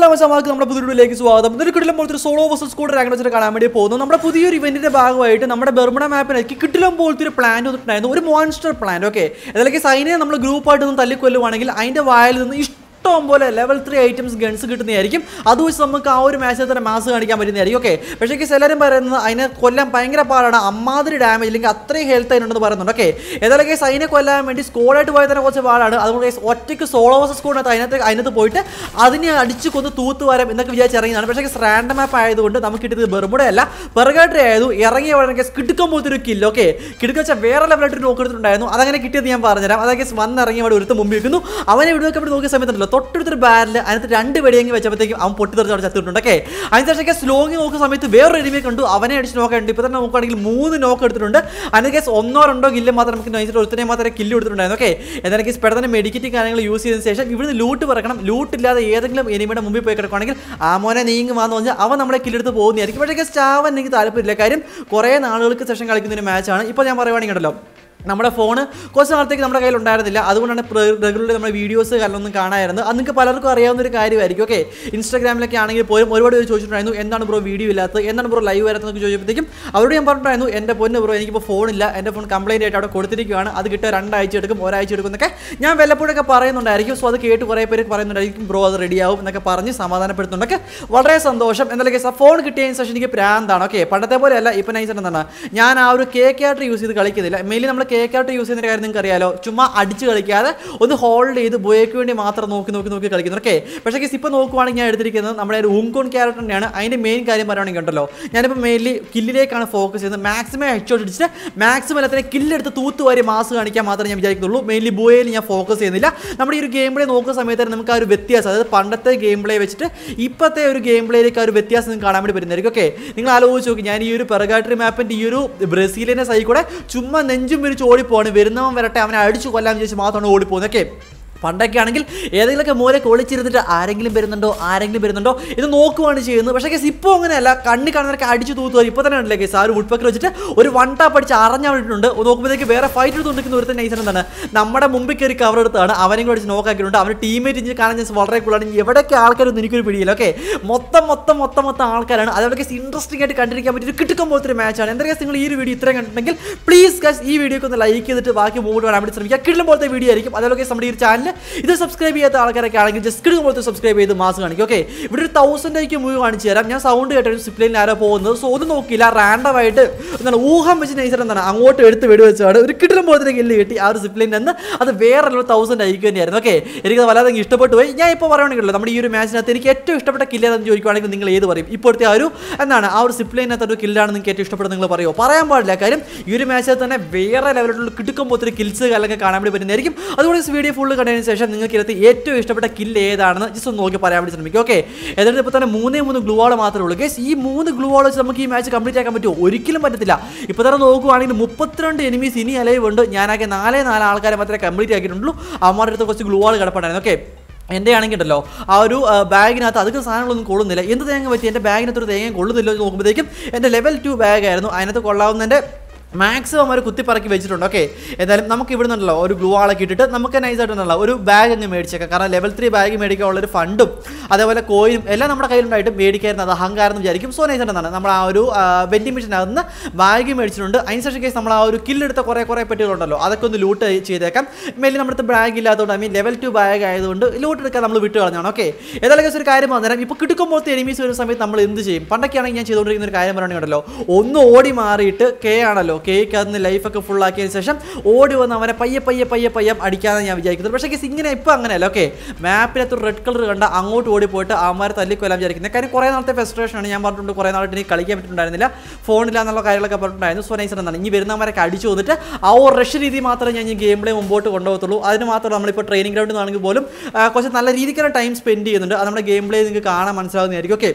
hello മച്ചാമാർക്ക് നമ്മുടെ പുതിയ വീഡിയോയിലേക്ക് സ്വാഗതം ഇതൊരു കിട്ടിലും പോലത്തെ ഒരു സോളോ വേഴ്സസ് കൂടെ റാങ്ക് വെച്ചിട്ട് കാണാൻ വേണ്ടി പോകുന്നു നമ്മുടെ പുതിയൊരു ഇവന്റിന്റെ ഭാഗമായിട്ട് നമ്മുടെ ബെർമുഡ മാപ്പിലേക്ക് കിട്ടിലും പോലത്തെ ഒരു പ്ലാൻ വന്നിട്ടുണ്ടായിരുന്നു ഒരു മോൺസ്റ്റർ പ്ലാൻ ഓക്കെ അതിലേക്ക് സൈനെ നമ്മൾ ഗ്രൂപ്പായിട്ട് നിന്ന് തല്ലിക്കൊല്ലുവാണെങ്കിൽ അതിന്റെ വായിൽ നിന്ന് ഇഷ്ടം പോലെ ലെവൽ ത്രീ ഐറ്റംസ് ഗൺസ് കിട്ടുന്നതായിരിക്കും അത് വെച്ച് നമുക്ക് ആ ഒരു മാച്ചിൽ തന്നെ മാസ് കാണിക്കാൻ പറ്റുന്നതായിരിക്കും ഓക്കെ പക്ഷേ ഈ എല്ലാവരും പറയുന്നത് അതിനെ കൊല്ലാൻ ഭയങ്കര പാടാണ് അമ്മാതിരി ഡാമേജ് അല്ലെങ്കിൽ അത്രയും ഹെൽത്ത് അതിനുണ്ടെന്ന് പറയുന്നുണ്ട് ഓക്കെ ഏതായാലും കേസ് അതിനെ കൊല്ലാൻ വേണ്ടി സ്കോഡായിട്ട് പോയാൽ തന്നെ കുറച്ച് പാടാണ് അതുകൊണ്ട് guys ഒറ്റയ്ക്ക് സോളോ വേഴ്സസ് സ്കോഡിനകത്ത് അതിനകത്ത് അതിനകത്ത് പോയിട്ട് അതിനെ അടിച്ച് കൊന്ന് തൂത്ത് വരാം എന്നൊക്കെ വിചാരിച്ച് ഇറങ്ങിയതാണ് പക്ഷേ റാൻഡം മാപ്പ് ആയതുകൊണ്ട് നമുക്ക് കിട്ടിയത് ബെർമുടയല്ല പെർഗാട്രി ആയത് ഇറങ്ങിയ വഴി കിടുക്കം പോലത്തെ ഒരു കില്ല് ഓക്കെ കിടുക്ക വെച്ചാൽ വേറെ ലെവലായിട്ട് ഒരു നോക്ക് എടുത്തിട്ടുണ്ടായിരുന്നു അതങ്ങനെ കിട്ടിയത് ഞാൻ പറഞ്ഞുതരാം അതൊക്കെ വന്നിറങ്ങി അവിടെ ഒരുത്ത് മുമ്പ് വെക്കുന്നു അവനെ ഇവിടെ ഒക്കെ നോക്കിയ സമയത്തുണ്ടല്ലോ തൊട്ടടുത്തൊരു ബാരിൽ അതിനകത്ത് രണ്ട് വെടിയെങ്കിൽ വെച്ചപ്പോഴത്തേക്കും അവൻ പൊട്ടിത്തെറിച്ച് അവിടെ ചത്തിട്ടുണ്ട് ഓക്കെ അതിനുശേഷം സ്ലോങ്ങി നോക്കുന്ന സമയത്ത് വേറൊരു എനിമയെ കണ്ടു അവനെ അടിച്ച് നോക്കുന്നുണ്ട് ഇപ്പോൾ തന്നെ നോക്കുകയാണെങ്കിൽ മൂന്ന് നോക്ക് എടുത്തിട്ടുണ്ട് അതിന് കേസ് ഒന്നോ രണ്ടോ കില്ല് മാത്രം നമുക്ക് നയിച്ചിട്ട് ഒരുത്തനെ മാത്രമേ കില്ല് എടുത്തിട്ടുണ്ടായിരുന്നു ഓക്കെ എന്നാലും കേസ് പെട്ടെന്ന് മെഡിക്കറ്റ് കാര്യങ്ങൾ യൂസ് ചെയ്തതിന് ശേഷം ഇവിടുന്ന് ലൂട്ട് പറക്കണം ലൂട്ട് ഇല്ലാതെ ഏതെങ്കിലും എനിമിയുടെ മുമ്പിൽ പോയി കിടക്കുകയാണെങ്കിൽ ആ മോനെ നീങ്ങി വന്നു പറഞ്ഞാൽ അവൻ നമ്മളെ കില്ലെടുത്ത് പോകുന്നതായിരിക്കും പക്ഷേ ചാവൻ എനിക്ക് താല്പര്യമില്ല കാര്യം കുറേ നാളുകൾക്ക് ശേഷം കളിക്കുന്ന ഒരു മാച്ചാണ് ഇപ്പോൾ ഞാൻ പറയുവാണെങ്കിൽ ഉണ്ടല്ലോ നമ്മുടെ ഫോൺ കുറച്ച് നാളത്തേക്ക് നമ്മുടെ കയ്യിൽ ഉണ്ടായിരുന്നില്ല അതുകൊണ്ടാണ് റെഗുലർലി നമ്മുടെ വീഡിയോസ് കാര്യങ്ങളൊന്നും കാണാമായിരുന്നു അത് നിങ്ങൾക്ക് പലർക്കും അറിയാവുന്ന ഒരു കാര്യമായിരിക്കും ഓക്കെ ഇൻസ്റ്റാഗ്രാമിലൊക്കെ ആണെങ്കിൽ പോലും ഒരുപാട് പേര് ചോദിച്ചിട്ടുണ്ടായിരുന്നു എന്താണ് ബ്രോ വീഡിയോ ഇല്ലാത്തത് എന്താണ് ബ്രോ ലൈവ് വരാത്തതെന്നൊക്കെ ചോദിച്ചപ്പോഴത്തേക്കും അവരോട് ഞാൻ പറഞ്ഞിട്ടുണ്ടായിരുന്നു എൻ്റെ പൊന്ന് ബ്രോ എനിക്കിപ്പോൾ ഫോണില്ല എൻ്റെ ഫോൺ കംപ്ലൈൻറ്റ് ആയിട്ട് അവിടെ കൊടുത്തിരിക്കുകയാണ് അത് കിട്ടുക രണ്ടാഴ്ച എടുക്കും ഒരാഴ്ച എടുക്കും എന്നൊക്കെ ഞാൻ വല്ലപ്പോഴൊക്കെ പറയുന്നുണ്ടായിരിക്കും സോ അത് കേട്ട് കുറേ പേര് പറയുന്നുണ്ടായിരിക്കും ബ്രോ അത് റെഡിയാവും എന്നൊക്കെ പറഞ്ഞ് സമാധാനപ്പെടുത്തുന്നുണ്ടൊക്കെ വളരെ സന്തോഷം എന്തായാലും കേസ് ആ ഫോൺ കിട്ടിയതിന് ശേഷം എനിക്ക് പ്രാന്താണ് ഓക്കെ പണ്ടത്തെ പോലെയല്ല ഇപ്പം നൈസ് എന്താണ് ഞാൻ ആ ഒരു കെ കാർട്ട് യൂസ് ചെയ്ത് കളിക്കുന്നില്ല മെയിൻലി നമ്മൾ കെ കാർട്ട് യൂസ് ചെയ്യുന്ന കാര്യം നിങ്ങൾക്ക് അറിയാലോ ചുമ്മാ അടിച്ച് കളിക്കാതെ ഒന്ന് ഹോൾഡ് ചെയ്ത് ബോയ്ക്ക് വേണ്ടി മാത്രം നോക്കി നോക്കി നോക്കി കളിക്കുന്നു ഓക്കെ പക്ഷേ കേസ് ഇപ്പോൾ നോക്കുവാണെങ്കിൽ ഞാൻ എടുത്തിരിക്കുന്നത് നമ്മുടെ ഒരു ഊങ്കോൺ ക്യാരക്ടർ തന്നെയാണ് അതിൻ്റെ മെയിൻ കാര്യം പറയുകയാണെങ്കിൽ ഉണ്ടല്ലോ ഞാനിപ്പോൾ മെയിൻലി കില്ലിലേക്കാണ് ഫോക്കസ് ചെയ്യുന്നത് മാക്സിമം ഹെഡ്ഷോട്ട് അടിച്ചിട്ട് മാക്സിമം എല്ലാത്തിനെ കില്ലെടുത്ത് തൂത്തുവാരി മാസ് കാണിക്കാൻ മാത്രമേ ഞാൻ വിചാരിക്കുന്നുള്ളൂ മെയിൻലി ബോയിൽ ഞാൻ ഫോക്കസ് ചെയ്യുന്നില്ല നമ്മുടെ ഈ ഒരു ഗെയിം പ്ലേ നോക്കുന്ന സമയത്ത് നമുക്ക് ആ ഒരു വ്യത്യാസം അതായത് പണ്ടത്തെ ഗെയിം പ്ലേ വെച്ചിട്ട് ഇപ്പോഴത്തെ ഒരു ഗെയിം പ്ലേയിലേക്ക് ആ ഒരു വ്യത്യാസം നിങ്ങൾക്ക് കാണാൻ വേണ്ടി പറ്റുന്നതായിരിക്കും ഓക്കെ നിങ്ങൾ ആലോചിച്ച് നോക്കി ഞാൻ ഈ ഒരു പെറഗാട്രി മാപ്പിൻ്റെ ഈ ഒരു ബ്രസീലിയനെ സൈ കൂടെ ചുമ്മാ നെഞ്ചും വിരിച്ച് ഓടിപ്പോവാണ് വരുന്നവൻ വരട്ടെ അവനെ അടിച്ചു കൊല്ലാൻ വിചാരിച്ച് മാത്രമാണ് ഓടിപ്പോകുന്നത് ഓക്കെ പണ്ടൊക്കെ ആണെങ്കിൽ ഏതെങ്കിലുമൊക്കെ മൂല ഒളിച്ചിരുന്നിട്ട് ആരെങ്കിലും വരുന്നുണ്ടോ ആരെങ്കിലും വരുന്നുണ്ടോ ഇത് നോക്കുവാണ് ചെയ്യുന്നത് പക്ഷേ കേസ് ഇപ്പോൾ അങ്ങനെയല്ല കണ്ണി കാണുന്നവരൊക്കെ അടിച്ചു തൂത്തുവാർ ഇപ്പോൾ തന്നെ ഉണ്ടല്ലേ കേസ് ആ ഒരു ഉൾപ്പക്കൽ വെച്ചിട്ട് ഒരു വൺ ടാപ്പ് അടിച്ച് അറിഞ്ഞ വിട്ടിട്ടുണ്ട് നോക്കുമ്പോഴത്തേക്ക് വേറെ ഫൈറ്റ് എടുത്തുകൊണ്ടിരിക്കുന്ന ഒരുത്തൻ നൈസൻ എന്താണ് നമ്മുടെ മുമ്പിൽ കയറി കവർ എടുത്താണ് അവനെയും കൂടെ അടിച്ച് നോക്കാക്കിയിട്ടുണ്ട് അവന് ടീമേറ്റ് ഇഞ്ചി കാണാൻ ചാൻസ് വളരെ കൂടുതലാണ് എവിടെയൊക്കെ ആൾക്കാരൊന്നും എനിക്കൊരു പിടിയില്ല ഓക്കെ മൊത്തം മൊത്തം മൊത്തം മൊത്തം ആൾക്കാരാണ് അതേപോലെ കേസ് ഇൻട്രസ്റ്റിംഗ് ആയിട്ട് കണ്ടിരിക്കാൻ പറ്റിയ ഒരു കിട്ടുക്കം പോലത്തെ ഒരു മാച്ചാണ് എന്താ കേസ് നിങ്ങൾ ഈ ഒരു വീഡിയോ ഇത്രയും കണ്ടിട്ടുണ്ടെങ്കിൽ പ്ലീസ് ഗസ് ഈ വീഡിയോക്ക് ഒന്ന് ലൈക്ക് ചെയ്തിട്ട് ബാക്കി മൂവ്മെന്റ് വരാൻ വേണ്ടി ശ്രമിക്കുക കിട്ടും പോലത്തെ വീഡിയോ ആയിരിക്കും അതേപോലെ കേസ് നമ്മുടെ ഈ ഒരു ചാനൽ ഇത് സബ്സ്ക്രൈബ് ചെയ്യാത്ത ആൾക്കാരൊക്കെ ആണെങ്കിൽ ജസ്റ്റ് കിട്ടും പോലത്തെ സബ്സ്ക്രൈബ് ചെയ്ത് മാസം കാണിക്കും ഓക്കെ ഇവിടെ ഒരു തൗസൻഡ് ആയിക്ക് മൂവ് കാണിച്ചു തരാം ഞാൻ സൗണ്ട് കേട്ടൊരു സിപ്ലൈനിൽ ആരോ പോകുന്നത് സോ ഒന്നും നോക്കിയില്ല റാൻഡം ആയിട്ട് എന്താണ് ഊഹം വെച്ച് നൈസർ എന്താണ് അങ്ങോട്ട് എടുത്ത് വെടി വെച്ചാണ് ഒരു കിട്ടും പോലത്തെ കില്ല് കിട്ടി ആ ഒരു സിപ്ലൈനിൽ നിന്ന് അത് വേറെ ഒരു തൗസൻഡ് ആയിരിക്കും തന്നെയായിരുന്നു ഓക്കെ എനിക്ക് വല്ലാതെ അങ്ങ് ഇഷ്ടപ്പെട്ടു പോയി ഞാൻ ഇപ്പോൾ പറയുകയാണെങ്കിലോ നമ്മുടെ ഈ ഒരു മാച്ചിനകത്ത് എനിക്ക് ഏറ്റവും ഇഷ്ടപ്പെട്ട കില്ല് ഏതെന്ന് ചോദിക്കുവാണെങ്കിൽ നിങ്ങൾ ഏത് പറയും ഇപ്പോഴത്തെ ആ ഒരു എന്താണ് ആ ഒരു സിപ്ലൈനകത്ത് ഒരു കില്ലാണ് നിങ്ങൾക്ക് ഏറ്റവും ഇഷ്ടപ്പെടുന്നത് നിങ്ങൾ പറയുമോ പറയാൻ പാടില്ല കാര്യം ഈ ഒരു മാച്ചിനകത്ത് തന്നെ വേറെ ലെവലിലുള്ള കിടുക്കം പോലത്തെ കിൽസ് കാര്യങ്ങളൊക്കെ കാണാൻ വേണ്ടി പറ്റുന്നതായിരിക്കും അതുകൊണ്ട് ഈ വീഡിയോ ഫുള്ള് കണ്ടതിന് ശേഷം നിങ്ങൾക്ക് ഇതിനകത്ത് ഏറ്റവും ഇഷ്ടപ്പെട്ട കില്ല് ഏതാണെന്ന് ജസ്റ്റ് ഒന്ന് നോക്കി പറയാൻ വേണ്ടി ശ്രമിക്കും ഓക്കെ എന്നിട്ട് ഇപ്പോൾ തന്നെ മൂന്നേ മൂന്ന് ഗ്ലൂ വാൾ മാത്രമേ ഉള്ളൂ ഗേസ് ഈ മൂന്ന് ഗ്ലൂ വാൾ വെച്ച് നമുക്ക് ഈ മാച്ച് കംപ്ലീറ്റ് ആക്കാൻ പറ്റുമോ ഒരിക്കലും പറ്റത്തില്ല ഇപ്പോൾ തന്നെ നോക്കുവാണെങ്കിൽ മുപ്പത്തിരണ്ട് എനിമീസ് ഇനി അലൈവ് ഉണ്ട് ഞാനാകെ നാലേ നാല് ആൾക്കാരെ മാത്രമേ കംപ്ലീറ്റ് ആക്കിയിട്ടുള്ളൂ അവന്മാരുടെ അടുത്ത് കുറച്ച് ഗ്ലൂ വാൾ കിടപ്പുണ്ടായിരുന്നു ഓക്കെ എൻ്റെ ആണെങ്കിൽ ഉണ്ടല്ലോ ആ ഒരു ആ, ബാഗിനകത്ത് അധികം സാധനങ്ങളൊന്നും കൊള്ളുന്നില്ല എന്ത് തേങ്ങ പറ്റി എൻ്റെ ബാഗിനകത്ത് ഒരു തേങ്ങ കൊള്ളുന്നില്ല എന്ന് നോക്കുമ്പോഴത്തേക്കും എൻ്റെ ലെവൽ ടു ബാഗായിരുന്നു അതിനകത്ത് കൊള്ളാവുന്നതിൻ്റെ മാക്സിമം ഒരു കുത്തിപ്പറക്കി വെച്ചിട്ടുണ്ട് ഓക്കെ ഏതായാലും നമുക്ക് ഇവിടെ നിന്നുണ്ടല്ലോ ഒരു ഗ്ലൂ ആളൊക്കെ ഇട്ടിട്ട് നമുക്ക് നൈസായിട്ടുണ്ടല്ലോ ഒരു ബാഗ് അങ്ങ് മേടിച്ചേക്കാം കാരണം ലെവൽ ത്രീ ബാഗ് മേടിക്കാനുള്ള ഒരു ഫണ്ടും അതേപോലെ കോയിനും എല്ലാം നമ്മുടെ കയ്യിലുണ്ടായിട്ട് മേടിക്കായിരുന്നു അത് അഹങ്കാരം എന്ന് വിചാരിക്കും സോ നൈസായിട്ടാണ് നമ്മൾ ആ ഒരു വെൻഡിങ് മെഷീനകത്ത് ബാഗ് മേടിച്ചിട്ടുണ്ട് അതിനുശേഷം കേസ് നമ്മൾ ആ ഒരു കില്ലെടുത്ത കുറേ കുറേ പെട്ടികളുണ്ടല്ലോ അതൊക്കെ ഒന്ന് ലൂട്ട് ചെയ്തേക്കാം മേലിൽ നമ്മുടെ അടുത്ത് ബാഗ് ഇല്ലാത്തതുകൊണ്ട് I mean level two bag ആയതുകൊണ്ട് ലൂട്ട് എടുക്കാൻ നമ്മൾ വിട്ട് കളഞ്ഞാണ് ഓക്കെ ഏതായാലും കേസ് ഒരു കാര്യം പറഞ്ഞുതരാം ഇപ്പോൾ കിടക്കുമ്പോഴത്തെ എനിമീസ് വരുന്ന സമയത്ത് നമ്മൾ എന്ത് ചെയ്യും പണ്ടൊക്കെ ആണെങ്കിൽ ഞാൻ ചെയ്തുകൊണ്ടിരിക്കുന്ന ഒരു കാര്യം പറയുകയാണല്ലോ ഒന്ന് ഓടി മാറിയിട്ട് കെ ആണല്ലോ കേക്ക് അതിന് ലൈഫൊക്കെ ഫുൾ ആക്കിയതിന് ശേഷം ഓടി വന്ന് അവനെ പയ്യെ പയ്യെ പയ്യെ പയ്യെ അടിക്കാമെന്ന് ഞാൻ വിചാരിക്കുന്നത് പക്ഷേ കേസ് ഇങ്ങനെ ഇപ്പോൾ അങ്ങനെയല്ല ഓക്കെ മാപ്പിനകത്ത് റെഡ് കളർ കണ്ട അങ്ങോട്ട് ഓടി പോയിട്ട് അവന്മാരെ തല്ലിക്കൊല്ലാൻ വിചാരിക്കുന്നത് കാര്യം കുറേ നാളത്തെ frustration ആണ് ഞാൻ പറഞ്ഞിട്ടുണ്ട് കുറേ നാളായിട്ട് എനിക്ക് കളിക്കാൻ പറ്റുന്നുണ്ടായിരുന്നില്ല ഫോണില്ല എന്നുള്ള കാര്യങ്ങളൊക്കെ പറഞ്ഞിട്ടുണ്ടായിരുന്നു സോ നൈസ് എന്നാണ് ഇനി വരുന്നവരൊക്കെ അടിച്ചു വന്നിട്ട് ആ ഒരു റഷ് രീതി മാത്രമേ ഞാൻ ഈ ഗെയിം പ്ലേ മുമ്പോട്ട് കൊണ്ടുപോകത്തുള്ളൂ അതിന് മാത്രം നമ്മളിപ്പോൾ ട്രെയിനിങ് ഗ്രൗണ്ടിൽ നിന്നാണെങ്കിൽ പോലും ആ, കുറച്ച് നല്ല രീതിക്കുള്ള ടൈം സ്പെൻഡ് ചെയ്യുന്നുണ്ട് അത് നമ്മുടെ ഗെയിം പ്ലേ നിങ്ങൾക്ക് കാണാൻ മനസ്സിലാവുന്നതായിരിക്കും ഓക്കെ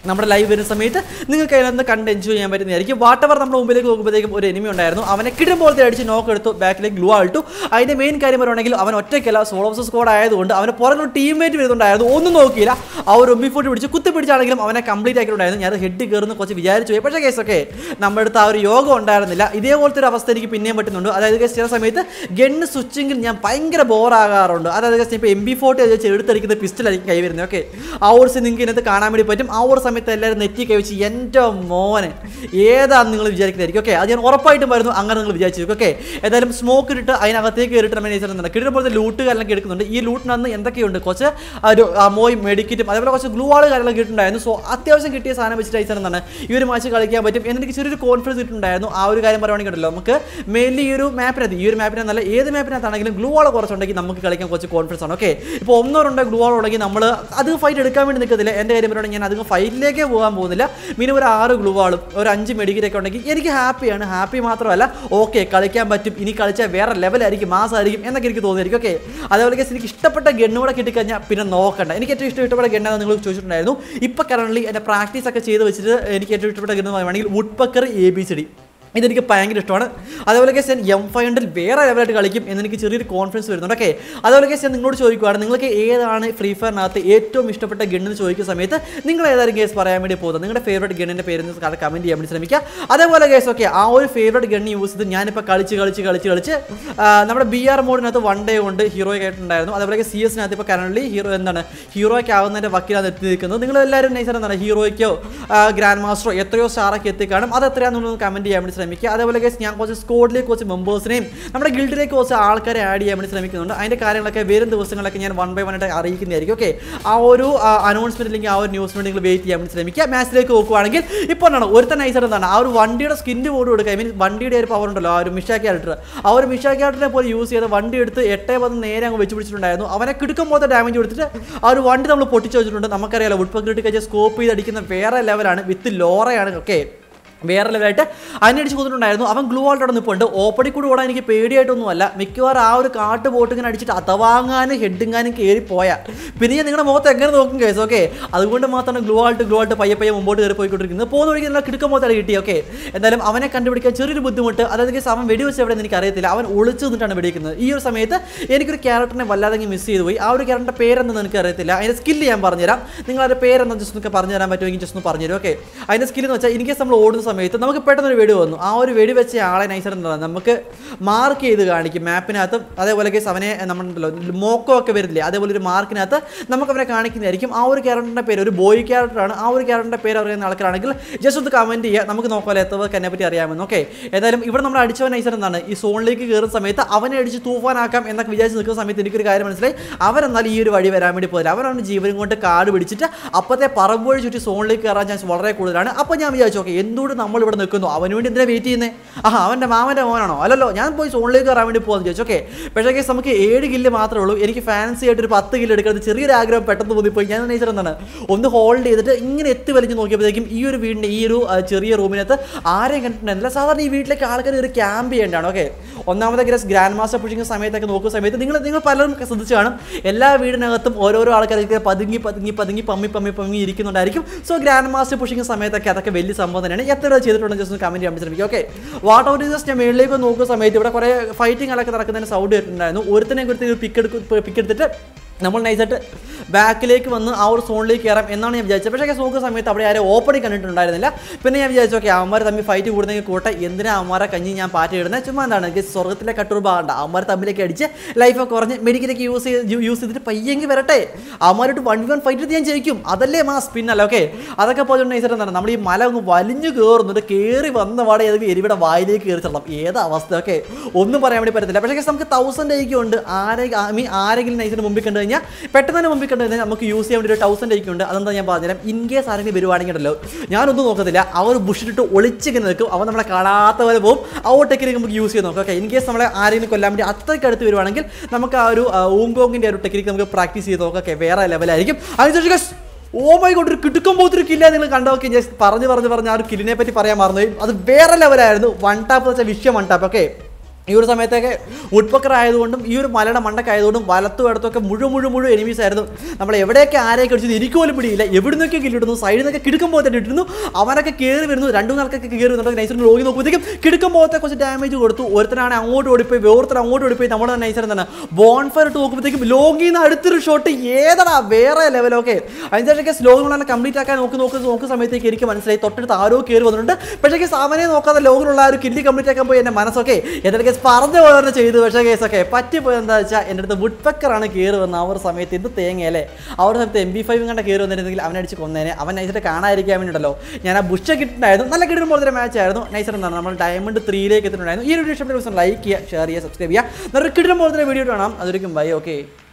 നമ്മുടെ ലൈവ് വരുന്ന സമയത്ത് നിങ്ങൾക്ക് അതിനകത്ത് കണ്ട് എൻജോയ് ചെയ്യാൻ പറ്റുന്നതായിരിക്കും വാട്ടവർ നമ്മുടെ മുമ്പിലേക്ക് നോക്കുമ്പോഴത്തേക്കും ഒരു എനിമി ഉണ്ടായിരുന്നു അവനെ കിടുമ്പോഴത്തെ അടിച്ച് നോക്ക് എടുത്തു ബാക്കിലേക്ക് ഗ്ലൂ ആയിട്ടു അതിന്റെ മെയിൻ കാര്യം പറയുകയാണെങ്കിൽ അവൻ ഒറ്റയ്ക്കല്ല സോളോസ് സ്കോഡ് ആയതുകൊണ്ട് അവന് പുറകെ ടീംമേറ്റ് വരുന്നുണ്ടായിരുന്നു ഒന്നും നോക്കിയില്ല ആ ഒരു ഒമ്പി ഫോട്ട് പിടിച്ച് കുത്തി പിടിച്ചാണെങ്കിലും അവനെ കംപ്ലീറ്റ് ആക്കിയിട്ടുണ്ടായിരുന്നു ഞാൻ ഹെഡ് കയറുന്ന കുറച്ച് വിചാരിച്ചു പോയി പക്ഷേ കേസൊക്കെ നമ്മുടെ അടുത്ത് ആ ഒരു യോഗം ഉണ്ടായിരുന്നില്ല ഇതേപോലത്തെ ഒരു അവസ്ഥ എനിക്ക് പിന്നെയും പറ്റുന്നുണ്ട് അതായത് കേസ് ചില സമയത്ത് ഗണ്ണ് സ്വിച്ചിങ്ങിൽ ഞാൻ ഭയങ്കര ബോറാകാറുണ്ട് അതായത് കേസ് ഇപ്പോൾ എം ബി ഫോർട്ടി വെച്ച് എടുത്തടിക്കുന്ന പിസ്റ്റലായിരിക്കും കൈ വരുന്നത് ഓക്കെ ആ ഒരു സീൻ നിങ്ങൾക്ക് ഇതിനകത്ത് കാണാൻ വേണ്ടി പറ്റും ആ ഒരു സമയത്ത് എല്ലാവരും നെറ്റി കൈവച്ച് എൻ്റെ മോനെ ഏതാന്ന് നിങ്ങൾ വിചാരിക്കുന്നതായിരിക്കും ഓക്കെ അത് ഞാൻ ഉറപ്പായിട്ടും വരുന്നു അങ്ങനെ നിങ്ങൾ വിചാരിച്ചു ഓക്കെ ഏതായാലും സ്മോക്ക് ഇട്ടിട്ട് അതിനകത്തേക്ക് കയറിയിട്ട് നമ്മൾ നേച്ചർ കിട്ടുന്ന പോലത്തെ ലൂട്ട് കാര്യങ്ങളൊക്കെ എടുക്കുന്നുണ്ട് ഈ ലൂട്ടിനന്ന് എന്തൊക്കെയുണ്ട് കുറച്ച് ആ ഒരു മോയും മെഡിക്കറ്റും അതേപോലെ കുറച്ച് ഗ്ലൂ ആൾ കാര്യങ്ങളൊക്കെ കിട്ടുന്നുണ്ടായിരുന്നു സോ അത്യാവശ്യം കിട്ടിയ സാധനം വെച്ചിട്ട് ഐസർ എന്നാണ് ഈ ഒരു മാച്ച് കളിക്കാൻ പറ്റും എന്നെനിക്ക് ചെറിയൊരു കോൺഫിഡൻസ് കിട്ടുന്നുണ്ടായിരുന്നു ആ ഒരു കാര്യം പറയുവാണെങ്കിൽ ഉണ്ടല്ലോ നമുക്ക് മെയിൻലി ഈ ഒരു മാപ്പിനകത്ത് ഈ ഒരു മാപ്പിനല്ല ഏത് മാപ്പിനകത്താണെങ്കിലും ഗ്ലൂ ആൾ കുറച്ചുണ്ടെങ്കിൽ നമുക്ക് കളിക്കാൻ കുറച്ച് കോൺഫിഡൻസ് ആണ് ഓക്കെ ഇപ്പോൾ ഒന്നോ രണ്ടോ ഗ്ലൂ ആൾ ഉണ്ടെങ്കിൽ നമ്മൾ അത് ഫൈറ്റ് എടുക്കാൻ വേണ്ടി നിൽക്കത്തില്ല എൻ്റെ കാര്യം പറയുകയാണെങ്കിൽ ഞാൻ അധികം ഫൈറ്റിലേക്കേ പോകാൻ പോകുന്നില്ല മിനിമം ഒരു ആറ് ഗ്ലൂ ആളും ഒരു അഞ്ച് മെഡിക്കറ്റൊക്കെ ഉണ്ടെങ്കിൽ എനിക്ക് ഹാപ്പിയാണ് ഹാപ്പി മാത്രമല്ല ഓക്കെ കളിക്കാൻ പറ്റും ഇനി കളിച്ചാൽ വേറെ ലെവലായിരിക്കും മാസമായിരിക്കും എന്നൊക്കെ എനിക്ക് തോന്നിയിരിക്കും ഓക്കെ അതേപോലെ കേസ് എനിക്ക് ഇഷ്ടപ്പെട്ട ഗണ്ണൂടെ കിട്ടിക്കഴിഞ്ഞാൽ പിന്നെ നോക്കണ്ട എനിക്ക് ഏറ്റവും ഇഷ്ടം ഇഷ്ടപ്പെട്ട ഗണ്ണാന്ന് നിങ്ങൾ ചോദിച്ചിട്ടുണ്ടായിരുന്നു ഇപ്പോൾ കറണ്ട്ലി എൻ്റെ പ്രാക്ടീസ് ഒക്കെ ചെയ്ത് വെച്ചിട്ട് എനിക്ക് ഏറ്റവും ഇഷ്ടപ്പെട്ട ഗണ്ണ് പറയുകയാണെങ്കിൽ woodpecker A B C D ഇതെനിക്ക് ഭയങ്കര ഇഷ്ടമാണ് അതേപോലെ കേസ് ഞാൻ എം ഫൈവ് ഹൺഡ്രഡ് വേറെ ലെവലായിട്ട് കളിക്കും എന്ന് എനിക്ക് ചെറിയൊരു കോൺഫിഡൻസ് വരുന്നുണ്ട് ഓക്കെ അതേപോലെ കേസ് ഞാൻ നിങ്ങളോട് ചോദിക്കുവാണ് നിങ്ങൾക്ക് ഏതാണ് ഫ്രീ ഫയറിനകത്ത് ഏറ്റവും ഇഷ്ടപ്പെട്ട ഗണ്ണെന്ന് ചോദിക്കുന്ന സമയത്ത് നിങ്ങൾ ഏതായാലും കേസ് പറയാൻ വേണ്ടി പോകുന്നത് നിങ്ങളുടെ ഫേവറേറ്റ് ഗണ്ണിൻ്റെ പേര് കമൻറ്റ് ചെയ്യാൻ വേണ്ടി ശ്രമിക്കുക അതേപോലെ കേസ് ഓക്കെ ആ ഒരു ഫേവറേറ്റ് ഗണ്ണ് യൂസ് ചെയ്ത് ഞാനിപ്പോൾ കളിച്ച് കളിച്ച് കളിച്ച് കളിച്ച് ആ, നമ്മുടെ ബി ആർ മോഡിനകത്ത് വൺ ഡേ കൊണ്ട് ഹീറോയ്ക്ക് ആയിട്ടുണ്ടായിരുന്നു അതേപോലെ സി എസിനകത്ത് ഇപ്പോൾ കറണ്ട്ലി ഹീറോ എന്താണ് ഹീറോയ്ക്ക് ആവുന്നതിൻ്റെ വക്കിലാണ് എത്തി നിൽക്കുന്നത് നിങ്ങൾ എല്ലാവരും നൈസർ എന്താണ് ഹീറോയ്ക്കോ ഗ്രാൻഡ് മാസ്റ്ററോ എത്രയോ സ്റ്റാറൊക്കെ എത്തിക്കാണും അത് എത്രയാണെന്നൊന്ന് കമൻറ്റ് ചെയ്യാൻ വേണ്ടി ശ്രമിക്കുക അതേപോലെ കേസ് ഞാൻ കുറച്ച് സ്കോഡിലേക്ക് കുറച്ച് മെമ്പേഴ്സിനെയും നമ്മുടെ ഗിൽഡിലേക്ക് കുറച്ച് ആൾക്കാരെ ആഡ് ചെയ്യാൻ വേണ്ടി ശ്രമിക്കുന്നുണ്ട് അതിൻ്റെ കാര്യങ്ങളൊക്കെ വരും ദിവസങ്ങളൊക്കെ ഞാൻ വൺ ബൈ വൺ ആയിട്ട് അറിയിക്കുന്നതായിരിക്കും ഓക്കെ ആ ഒരു അനൗൺസ്മെന്റ് അല്ലെങ്കിൽ ആ ഒരു ന്യൂസ് വേണ്ടി നിങ്ങൾ വെയിറ്റ് ചെയ്യാൻ വേണ്ടി ശ്രമിക്കുക മാച്ചിലേക്ക് നോക്കുവാണെങ്കിൽ ഇപ്പോൾ എന്താണ് ഒരുത്തൻ നൈസർ എന്താണ് ആ ഒരു വണ്ടിയുടെ സ്കിന്ന് ബോർഡ് കൊടുക്കുക ഐ മീൻ വണ്ടിയുടെ ഒരു പവർ ഉണ്ടല്ലോ ആ ഒരു മിഷാ ക്യാരക്ടർ ആ ഒരു മിഷാ ക്യാരക്ടറിനെ പോലെ യൂസ് ചെയ്ത് വണ്ടി എടുത്ത് എട്ടേ പത്ത് നേരെ അങ്ങ് വെച്ച് പിടിച്ചിട്ടുണ്ടായിരുന്നു അവനെ കിടക്കും പോലത്തെ ഡാമേജ് കൊടുത്തിട്ട് ആ ഒരു വണ്ടി നമ്മൾ പൊട്ടിച്ച് വെച്ചിട്ടുണ്ട് നമുക്കറിയാലോ വുഡ് പക്കിട്ട് കഴിച്ച് സ്കോപ്പ് ചെയ്ത് അടിക്കുന്ന വേറെ ലെവലാണ് വിത്ത് ലോറയാണ് ഓക്കെ വേറെ ലെവലായിട്ട് അതിനടിച്ച് കൊന്നിട്ടുണ്ടായിരുന്നു അവൻ ഗ്ലൂ ആൾട്ട് അവിടെ നിൽപ്പുണ്ട് ഓപ്പടി കൂടി ഓടാൻ എനിക്ക് പേടിയായിട്ടൊന്നുമല്ല മിക്കവാറും ആ ഒരു കാട്ട് ബോട്ട് ഇങ്ങനെ അടിച്ചിട്ട് അതവാങ്ങാനും ഹെഡിങ്ങാനും കയറി പോയാൽ പിന്നെ ഞാൻ നിങ്ങളുടെ മുഖത്ത് എങ്ങനെ നോക്കും കേസ് ഓക്കെ അതുകൊണ്ട് മാത്രമാണ് ഗ്ലൂ ആൾട്ട് ഗ്ലൂ ആൾട്ട് പയ്യെ പയ്യെ മുമ്പോട്ട് കയറി പോയിക്കൊണ്ടിരിക്കുന്നത് പോകുന്ന വഴിക്ക് നല്ല കിടക്കം പോലത്തെ കിട്ടി ഓക്കെ എന്തായാലും അവനെ കണ്ടുപിടിക്കാൻ ചെറിയൊരു ബുദ്ധിമുട്ട് അതായത് കേസ് അവൻ വെടിവെച്ച് എവിടെ എനിക്ക് അറിയത്തില്ല അവൻ ഒളിച്ചു നിന്നിട്ടാണ് വെടിക്കുന്നത് ഈ ഒരു സമയത്ത് എനിക്കൊരു ക്യാരക്ടറിനെ വല്ലാതെ മിസ് ചെയ്തു പോയി ആ ഒരു ക്യാരക്ടറിൻ്റെ പേരെന്തെന്ന് എനിക്ക് അറിയത്തില്ല അതിൻ്റെ സ്കില്ല് ഞാൻ പറഞ്ഞുതരാം നിങ്ങൾ അതിൻ്റെ പേരെന്താ ജസ്റ്റ് ഒന്ന് പറഞ്ഞു തരാൻ പറ്റുമെങ്കിൽ ജസ്റ്റ് ഒന്ന് പറഞ്ഞു തരും ഓക്കെ അതിൻ്റെ സ്കില്ല് എന്ന് വെച്ചാൽ ഇൻ കേസ് നമ്മൾ ഓടുന്ന സമയത്ത് നമുക്ക് പെട്ടെന്ന് ഒരു വെടി വന്നു ആ ഒരു വെടി വെച്ച ആളെ നൈസായിട്ട് എന്താ നമുക്ക് മാർക്ക് ചെയ്ത് കാണിക്കും മാപ്പിനകത്ത് അതേപോലെ കേസ് അവനെ നമ്മളുണ്ടല്ലോ മോക്കോ ഒക്കെ വരില്ലേ അതേപോലെ ഒരു മാർക്കിനകത്ത് നമുക്ക് അവനെ കാണിക്കുന്നതായിരിക്കും ആ ഒരു ക്യാരക്ടറിൻ്റെ പേര് ഒരു ബോയ് ക്യാരക്ടറാണ് ആ ഒരു ക്യാരക്ടറിൻ്റെ പേര് അറിയുന്ന ആൾക്കാരാണെങ്കിൽ ജസ്റ്റ് ഒന്ന് കമൻറ്റ് ചെയ്യുക നമുക്ക് നോക്കാം എത്തവർക്ക് എന്നെ പറ്റി അറിയാമെന്ന് ഓക്കെ ഏതായാലും ഇവിടെ നമ്മൾ അടിച്ചവൻ നൈസർ എന്താണ് ഈ സോണിലേക്ക് കയറുന്ന സമയത്ത് അവനെ അടിച്ച് തൂഫാനാക്കാം എന്നൊക്കെ വിചാരിച്ച് നിൽക്കുന്ന സമയത്ത് എനിക്കൊരു കാര്യം മനസ്സിലായി അവരെന്നാൽ ഈ ഒരു വഴി വരാൻ വേണ്ടി പോയില്ല അവരാണ് ജീവനും കൊണ്ട് കാട് പിടിച്ചിട്ട് അപ്പത്തെ പറമ്പ് വഴി ചുറ്റി സോണിലേക്ക് കയറാൻ ചാൻസ് വളരെ കൂടുതലാണ് അപ്പോൾ ഞാൻ വിചാരിച്ചു ഓക്കെ എന്തുകൊണ്ട് നമ്മൾ ഇവിടെ നിൽക്കുന്നു അവന് വേണ്ടി എന്തിനാ വെയിറ്റ് ചെയ്യുന്നത് ആഹാ അവൻ്റെ മാമൻ്റെ മോനാണോ അല്ലല്ലോ ഞാൻ പോയി സോണിലേക്ക് കയറാൻ വേണ്ടി പോകാൻ വിചാരിച്ചു ഓക്കെ പക്ഷേ കേസ് നമുക്ക് ഏഴ് കില്ല് മാത്രമേ ഉള്ളൂ എനിക്ക് ഫാൻസി ആയിട്ട് ഒരു പത്ത് കില്ല് എടുക്കുന്നത് ചെറിയൊരു ആഗ്രഹം പെട്ടെന്ന് തോന്നിപ്പോയി ഞാൻ നേച്ചർ എന്താണ് ഒന്ന് ഹോൾഡ് ചെയ്തിട്ട് ഇങ്ങനെ എത്തി വലിഞ്ഞ് നോക്കിയപ്പോഴത്തേക്കും ഈ ഒരു വീടിൻ്റെ ഈ ഒരു ആ, ചെറിയ റൂമിനകത്ത് ആരെയും കണ്ടിട്ടുണ്ടായിരുന്നില്ല സാധാരണ ഈ വീട്ടിലേക്ക് ആൾക്കാർ ഒരു ക്യാമ്പ് ചെയ്യേണ്ടതാണ് ഓക്കെ ഒന്നാമത്തെ ഗ്രസ് ഗ്രാൻഡ് മാസ്റ്റർ പുഷിങ് സമയത്തൊക്കെ നോക്കുന്ന സമയത്ത് നിങ്ങൾ നിങ്ങൾ പലരും ശ്രദ്ധിച്ചു കാണും എല്ലാ വീടിനകത്തും ഓരോരോ ആൾക്കാർക്ക് പതുങ്ങി പതുങ്ങി പതുങ്ങി പമ്മി പമ്മി പമ്മി ഇരിക്കുന്നുണ്ടായിരിക്കും സോ ഗ്രാൻഡ് മാസ്റ്റർ പുഷിങ് സമയത്തൊക്കെ അതൊക്കെ വലിയ സംഭവം തന്നെയാണ് എത്ര രൂപ ചെയ്തിട്ടുണ്ടെന്ന് ജസ്റ്റ് ഒന്ന് കമൻറ്റ് ചെയ്യാൻ ശ്രമിക്കും ഓക്കെ വാട്ട് ഔട്ട് ജസ്റ്റ് ഞാൻ മേളിലേക്ക് നോക്കുന്ന സമയത്ത് ഇവിടെ കുറേ ഫൈറ്റിംഗ് ഒക്കെ നടക്കുന്നതിന് സൗണ്ട് കേട്ടിട്ടുണ്ടായിരുന്നു ഒരുത്തനെ കുറിച്ച് പിക്ക് എടുക്കും പിക്ക് എടുത്തിട്ട് നമ്മൾ നൈസായിട്ട് ബാക്കിലേക്ക് വന്ന് ആ ഒരു സോണിലേക്ക് കയറാം എന്നാണ് ഞാൻ വിചാരിച്ചത് പക്ഷേ നോക്കുന്ന സമയത്ത് അവിടെ ആരും ഓപ്പണിംഗ് കണ്ടിട്ടുണ്ടായിരുന്നില്ല പിന്നെ ഞാൻ വിചാരിച്ചു ഓക്കെ അവന്മാർ തമ്മിൽ ഫൈറ്റ് കൂടുന്നെങ്കിൽ കൂട്ടെ എന്തിനാ അവന്മാരെ കഞ്ഞി ഞാൻ പാറ്റി ഇടുന്നത് ചുമ്മാ എന്താണ് എനിക്ക് സ്വർഗത്തിലെ കട്ടുറുബാണ്ട അവന്മാർ തമ്മിലേക്ക് അടിച്ച് ലൈഫൊക്കെ കുറഞ്ഞ് മെഡിക്കലൊക്കെ യൂസ് ചെയ്ത് യൂസ് ചെയ്തിട്ട് പയ്യെങ്കിൽ വരട്ടെ അവന്മാരോട്ട് വൺ വൺ ഫൈറ്റ് ഞാൻ ജയിക്കും അതല്ലേ മാ സ്പിന്നല്ല ഓക്കെ അതൊക്കെ പോയിട്ട് നൈസായിട്ട് എന്താണ് നമ്മൾ ഈ മല അങ്ങ് വലിഞ്ഞു കയറുന്നുണ്ട് കയറി വന്ന പാടെ ഏതെങ്കിലും എരിവിടെ വായിലേക്ക് കയറി ചെല്ലണം ഏതാ അവസ്ഥ ഓക്കെ ഒന്നും പറയാൻ വേണ്ടി പറ്റത്തില്ല പക്ഷേ guys, നമുക്ക് തൗസൻഡ് ഐക്യം ഉണ്ട് ആരെ ഐ മീൻ ആരെങ്കിലും നൈസിന് മുമ്പിൽ കണ്ടു കഴിഞ്ഞാൽ പെട്ടെന്ന് തന്നെ മുമ്പിൽ കണ്ടു കഴിഞ്ഞാൽ നമുക്ക് യൂസ് ചെയ്യാൻ വേണ്ടി ഒരു തൗസൻഡ് ഐക്യം ഉണ്ട് അതെന്താ ഞാൻ പറഞ്ഞുതരാം ഇൻ കേസ് ആരെങ്കിലും വരുവാണെങ്കിൽ ഉണ്ടല്ലോ ഞാനൊന്നും നോക്കത്തില്ല അവർ ബുഷിട്ട് ഒളിച്ചിങ്ങനെ നിൽക്കും അവർ നമ്മളെ കാണാത്ത പോലെ പോകും ആ ടെക്നിക്ക് നമുക്ക് യൂസ് ചെയ്ത് നോക്കാം ഓക്കെ ഇൻ കേസ് നമ്മളെ ആരെങ്കിലും കൊല്ലാൻ വേണ്ടി അത്രയ്ക്ക് അടുത്ത് വരുവാണെങ്കിൽ നമുക്ക് ആ ഒരു ഊങ്കോങ്ങിൻ്റെ ഒരു ടെക്നിക്ക് നമുക്ക് പ്രാക്ടീസ് ചെയ്ത് നോക്കാം ഓക്കെ വേറെ ലെവലായിരിക്കും അതിനുശേഷം guys, ഓ മൈ ഗോഡ് ഒരു കിടുക്കം പോത്തൊരു കില്ല നിങ്ങൾ കണ്ടോക്കെ ഞാൻ പറഞ്ഞ് പറഞ്ഞ് പറഞ്ഞ് ആ ഒരു കില്ലിനെ പറ്റി പറയാൻ മറന്നുപോയി അത് വേറെ ലെവലായിരുന്നു വൺ ടാപ്പ് വെച്ചാൽ വിഷയം വൺ ടാപ്പ് ഓക്കെ ഈ ഒരു സമയത്തൊക്കെ വുഡ്പക്കർ ആയതുകൊണ്ടും ഈ ഒരു മലയുടെ മണ്ടൊക്കെ ആയതുകൊണ്ടും വലത്തും ഇടത്തൊക്കെ മുഴുവൻ മുഴുവൻ മുഴുവൻ എനിമീസ് ആയിരുന്നു നമ്മൾ എവിടെയൊക്കെ ആരെയൊക്കെ അടിച്ചത് എനിക്ക് പോലും പിടിയില്ല എവിടെ നിന്നൊക്കെ കില്ലിടുന്നു സൈഡിൽ നിന്നൊക്കെ കിടക്കുമ്പോൾ തന്നെ ഇട്ടിരുന്നു അവനൊക്കെ കയറി വരുന്നു രണ്ടു നാൾക്കൊക്കെ കയറി വരുന്നുണ്ട് നൈസർ ലോഗി നോക്കുമ്പോഴത്തേക്കും കിടക്കുമ്പോഴത്തെ കുറച്ച് ഡാമേജ് കൊടുത്തു ഒരുത്തനാണ് അങ്ങോട്ട് ഓടിപ്പോയി വേറൊരുത്തർ അങ്ങോട്ട് ഓടിപ്പോയി നമ്മുടെ നൈസർ തന്നെ ബോൺ ഫയർ ഇട്ട് നോക്കുമ്പോഴത്തേക്കും ലോഗിൽ നിന്ന് അടുത്തൊരു ഷോട്ട് ഏതാടാ വേറെ ലെവലൊക്കെ അതിൻ്റെ സ്ലോഗിനുള്ള കംപ്ലീറ്റ് ആക്കാൻ നോക്കി നോക്കുന്ന നോക്കുന്ന സമയത്തേക്ക് എനിക്ക് മനസ്സിലായി തൊട്ടടുത്ത് ആരോ കയറി വന്നിട്ടുണ്ട് പക്ഷേ സാമാന്യം നോക്കാതെ ലോഗിലുള്ള ആ ഒരു കില്ലി കംപ്ലീറ്റ് ആക്കാൻ പോയി എൻ്റെ മനസ്സൊക്കെ എന്നിട്ട് കേസ് പറഞ്ഞു പോയെന്ന് ചെയ്തു പക്ഷേ കേസൊക്കെ പറ്റിപ്പോയി എന്താ വെച്ചാൽ എൻ്റെ അടുത്ത് വുഡ് പെക്കറാണ് കയറി വന്നത് ആ ഒരു സമയത്ത് എന്ത് തേങ്ങയല്ലേ ആ ഒരു സമയത്ത് എം ബി ഫൈവ് കണ്ട കയറി വന്നിരുന്നെങ്കിൽ അവനടിച്ച് കൊന്നേനെ അവൻ നൈസിട്ട് കാണാതിരിക്കാൻ വേണ്ടിയിട്ടല്ലോ ഞാൻ ആ ബുഷ കിട്ടുണ്ടായിരുന്നു നല്ല കിട്ടുമ്പോൾ ഒരു മാച്ച് ആയിരുന്നു നൈസർ എന്താണ് നമ്മൾ ഡയമണ്ട് ത്രീയിലേക്ക് എത്തുന്നുണ്ടായിരുന്നു ഈ ഒരു വീഡിയോ ഇഷ്ടപ്പെട്ട ദിവസം ലൈക്ക് ചെയ്യുക ഷെയർ ചെയ്യുക സബ്സ്ക്രൈബ് ചെയ്യുക നല്ലൊരു കിട്ടുമ്പോൾ വീഡിയോ കാണാം അതൊരിക്കും ബൈ ഓക്കെ